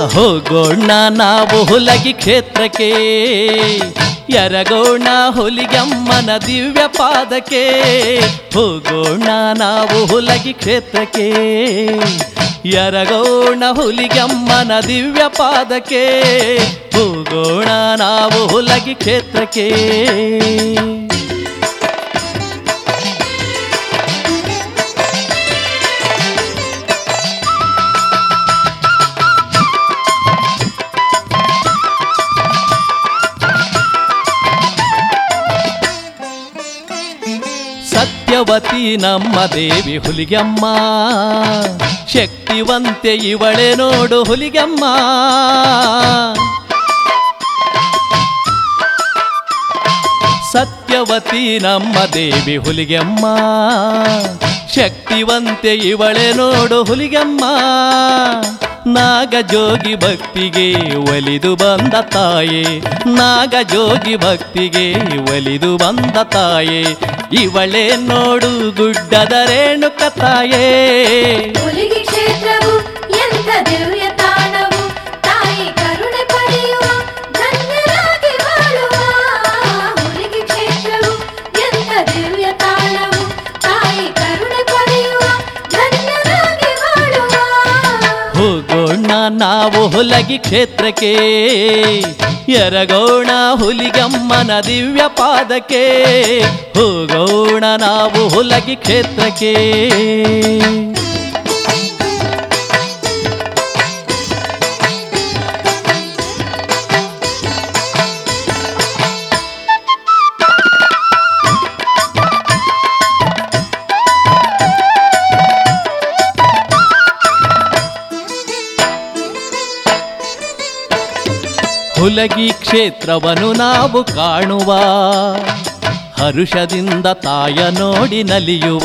ಹೋಗೋಣ ನಾವು ಹುಲಗಿ ಕ್ಷೇತ್ರಕ್ಕೆ ಯರಗೋಣ ಹುಲಿಗಮ್ಮನ ದಿವ್ಯ ಪಾದಕ್ಕೆ ಹೋಗೋಣ ನಾವು ಹುಲಗಿ ಕ್ಷೇತ್ರಕ್ಕೆ ಯರಗೋಣ ಹುಲಿಗಮ್ಮನ ದಿವ್ಯ ಪಾದಕ್ಕೆ ಹೋಗೋಣ ನಾವು ಹುಲಗಿ ಕ್ಷೇತ್ರಕ್ಕೆ ಸತ್ಯವತಿ ನಮ್ಮ ದೇವಿ ಹುಲಿಗಮ್ಮ ಶಕ್ತಿವಂತೆ ಇವಳೆ ನೋಡು ಹುಲಿಗಮ್ಮ ಸತ್ಯವತಿ ನಮ್ಮ ದೇವಿ ಹುಲಿಗಮ್ಮ ಶಕ್ತಿವಂತೆ ಇವಳೆ ನೋಡು ಹುಲಿಗಮ್ಮ ನಾಗಜೋಗಿ ಭಕ್ತಿಗೆ ಒಲಿದು ಬಂದ ತಾಯೇ ನಾಗಜೋಗಿ ಭಕ್ತಿಗೆ ಒಲಿದು ಬಂದ ತಾಯೇ ಇವಳೇ ನೋಡು ಗುಡ್ಡದ ರೇಣುಕ ತಾಯೇ ಹುಲಿಗಿ ಕ್ಷೇತ್ರವು ಎಂಥ ದಿವ್ಯ ತಾಣವು ತಾಯಿ ಕರುಣೆ ಪಡೆಯುವ ಧನ್ಯರಾಗಿ ಬಾಳುವ ಹುಲಿಗಿ ಕ್ಷೇತ್ರವು ಎಂಥ ದಿವ್ಯ ತಾಣವು ತಾಯಿ ಕರುಣೆ ಪಡೆಯುವ ಧನ್ಯರಾಗಿ ಬಾಳುವ ಹೋಗೋಣ ನಾವು ಹುಲಗಿ ಕ್ಷೇತ್ರಕ್ಕೆ ಎರಗೋಣ ಹುಲಿಗಮ್ಮನ ದಿವ್ಯ ಪಾದಕ್ಕೆ ಹೋಗೋಣ ನಾವು ಹುಲಗಿ ಕ್ಷೇತ್ರಕ್ಕೆ ಹುಲಗಿ ಕ್ಷೇತ್ರವನ್ನು ನಾವು ಕಾಣುವ ಹರುಷದಿಂದ ತಾಯ ನೋಡಿ ನಲಿಯುವ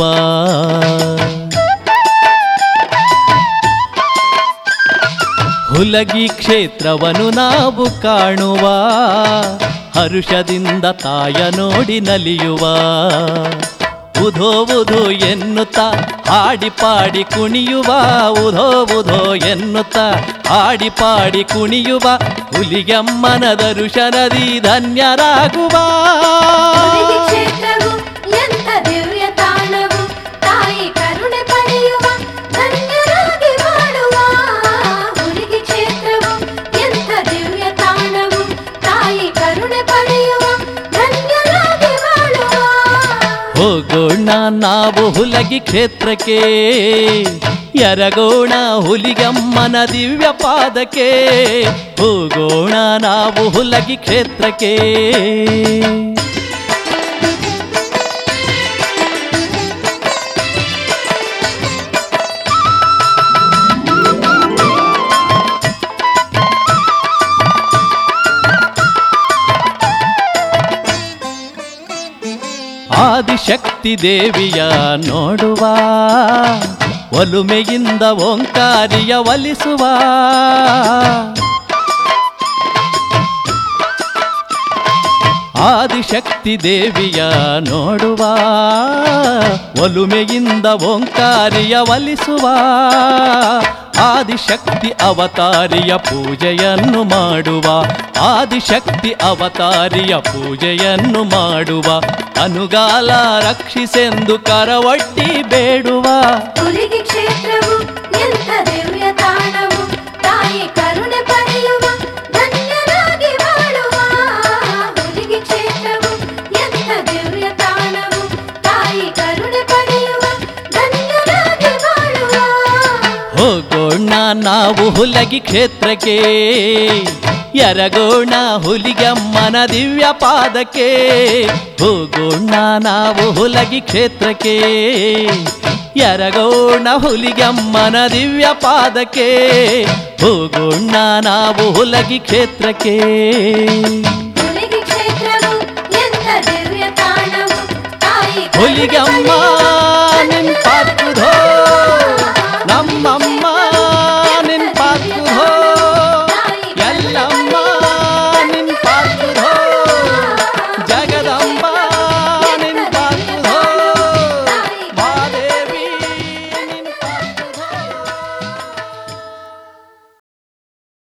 ಹುಲಗಿ ಕ್ಷೇತ್ರವನ್ನು ನಾವು ಕಾಣುವ ಹರುಷದಿಂದ ತಾಯ ನೋಡಿ ನಲಿಯುವ ಉಧೋ ಉಧೋ ಎನ್ನುತ್ತ ಹಾಡಿ ಪಾಡಿ ಕುಣಿಯುವ ಉಧೋ ಉಧೋ ಎನ್ನುತ್ತ ಹಾಡಿ ಪಾಡಿ ಕುಣಿಯುವ ಹುಲಿಗಮ್ಮನ ದರುಶನದಿ ಧನ್ಯರಾಗುವ ಹುಲಿಗಿ ಕ್ಷೇತ್ರವು ಎಂಥ ದಿವ್ಯ ತಾಣವು ತಾಯಿ ಕರುಣೆ ಪಡೆಯುವ ಧನ್ಯರಾಗಿ ಬಾಳುವ ಹುಲಿಗಿ ಕ್ಷೇತ್ರವು ಎಂಥ ದಿವ್ಯ ತಾಣವು ತಾಯಿ ಕರುಣೆ ಪಡೆಯುವ ಧನ್ಯರಾಗಿ ಬಾಳುವ ಹೋಗೋಣ ನಾವು ಹುಲಗಿ ಕ್ಷೇತ್ರಕ್ಕೆ ಎರಗೋಣ ಹುಲಿಗಮ್ಮನ ದಿವ್ಯ ಪಾದಕ್ಕೆ ಹೋಗೋಣ ನಾವು ಹುಲಗಿ ಕ್ಷೇತ್ರಕ್ಕೆ ಆದಿಶಕ್ತಿ ದೇವಿಯ ನೋಡುವ ಒಲುಮೆಯಿಂದ ಓಂಕಾರಿಯ ಒಲಿಸುವ ಆದಿಶಕ್ತಿ ದೇವಿಯ ನೋಡುವ ಒಲುಮೆಯಿಂದ ಓಂಕಾರಿಯ ಒಲಿಸುವ ಆದಿಶಕ್ತಿ ಅವತಾರಿಯ ಪೂಜೆಯನ್ನು ಮಾಡುವ ಆದಿಶಕ್ತಿ ಅವತಾರಿಯ ಪೂಜೆಯನ್ನು ಮಾಡುವ ಅನುಗಾಲ ರಕ್ಷಿಸೆಂದು ಕರವಟ್ಟಿ ಬೇಡುವ ಹುಲಿಗಿ ಕ್ಷೇತ್ರವು ಎಂಥ ದಿವ್ಯ ತಾಣವು ತಾಯಿ ಕರುಣೆ ಪಡೆಯುವ ಧನ್ಯರಾಗಿ ಬಾಳುವ ಹುಲಿಗಿ ಕ್ಷೇತ್ರವು ಎಂಥ ದಿವ್ಯ ತಾಣವು ತಾಯಿ ಕರುಣೆ ಪಡೆಯುವ ಧನ್ಯರಾಗಿ ಬಾಳುವ ಹೋಗೋಣ ನಾವು ಹುಲಗಿ ಕ್ಷೇತ್ರಕ್ಕೆ ಎರಗೋಣ ಹುಲಿಗಮ್ಮನ ದಿವ್ಯ ಪಾದಕ್ಕೆ ಹೋಗೋಣ ನಾವು ಹುಲಗಿ ಕ್ಷೇತ್ರಕ್ಕೆ ಎರಗೋಣ ಹುಲಿಗಮ್ಮನ ದಿವ್ಯ ಪಾದಕ್ಕೆ ಹೋಗೋಣ ನಾವು ಹುಲಗಿ ಕ್ಷೇತ್ರಕ್ಕೆ ಹುಲಿಗಿ ಕ್ಷೇತ್ರವು ಎಂಥ ದಿವ್ಯ ತಾಣವು ತಾಯಿ ಕರುಣೆ ಹುಲಿಗಮ್ಮ ಪಡೆಯುವ ನಿನ್ ಪಾತ್ರುಧೋ